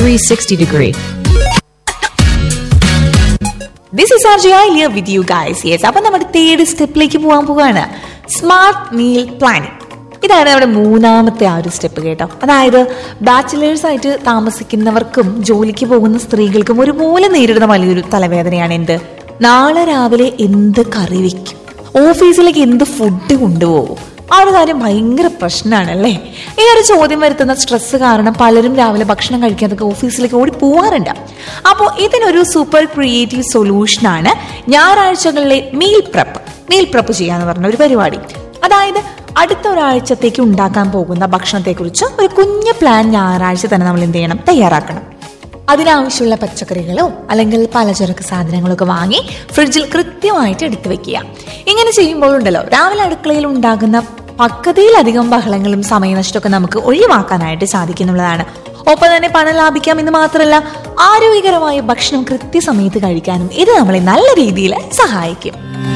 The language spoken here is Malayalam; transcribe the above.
360 degree. This is R G I Lear with you guys yes അപ്പൊ നമ്മുടെ തേർഡ് സ്റ്റെപ്പിലേക്ക് പോകാൻ പോവാണ് സ്മാർട്ട് മീൽ പ്ലാനിങ് ഇതാണ് നമ്മുടെ മൂന്നാമത്തെ ആ ഒരു സ്റ്റെപ്പ് കേട്ടോ അതായത് ബാച്ചിലേഴ്സ് ആയിട്ട് താമസിക്കുന്നവർക്കും ജോലിക്ക് പോകുന്ന സ്ത്രീകൾക്കും ഒരുപോലെ നേരിടുന്ന വലിയൊരു തലവേദനയാണ് എന്ത് നാളെ രാവിലെ എന്ത് കറി വെക്കും ഓഫീസിലേക്ക് എന്ത് ഫുഡ് കൊണ്ടുപോകും ആ ഒരു കാര്യം ഭയങ്കര പ്രശ്നമാണല്ലേ ഈ ഒരു ചോദ്യം വരുത്തുന്ന സ്ട്രെസ് കാരണം പലരും രാവിലെ ഭക്ഷണം കഴിക്കാതൊക്കെ ഓഫീസിലേക്ക് ഓടി പോവാറുണ്ട് അപ്പോൾ ഇതിനൊരു സൂപ്പർ ക്രിയേറ്റീവ് സൊല്യൂഷനാണ് ഞായറാഴ്ചകളിലെ മീൽ പ്രപ്പ് മീൽ പ്രപ്പ് ചെയ്യാന്ന് പറഞ്ഞ ഒരു പരിപാടി അതായത് അടുത്ത ഒരാഴ്ചത്തേക്ക് ഉണ്ടാക്കാൻ പോകുന്ന ഭക്ഷണത്തെക്കുറിച്ച് ഒരു കുഞ്ഞു പ്ലാൻ ഞായറാഴ്ച തന്നെ നമ്മൾ എന്ത് ചെയ്യണം തയ്യാറാക്കണം അതിനാവശ്യമുള്ള പച്ചക്കറികളോ അല്ലെങ്കിൽ പലചരക്ക് സാധനങ്ങളോ ഒക്കെ വാങ്ങി ഫ്രിഡ്ജിൽ കൃത്യമായിട്ട് എടുത്തു വെക്കുക ഇങ്ങനെ ചെയ്യുമ്പോഴുണ്ടല്ലോ രാവിലെ അടുക്കളയിൽ ഉണ്ടാകുന്ന പക്കതയിലധികം ബഹളങ്ങളും സമയനഷ്ടമൊക്കെ നമുക്ക് ഒഴിവാക്കാനായിട്ട് സാധിക്കുന്നുള്ളതാണ് ഒപ്പം തന്നെ പണം ലാഭിക്കാം എന്ന് മാത്രമല്ല ആരോഗ്യകരമായ ഭക്ഷണം കൃത്യസമയത്ത് കഴിക്കാനും ഇത് നമ്മളെ നല്ല രീതിയിൽ സഹായിക്കും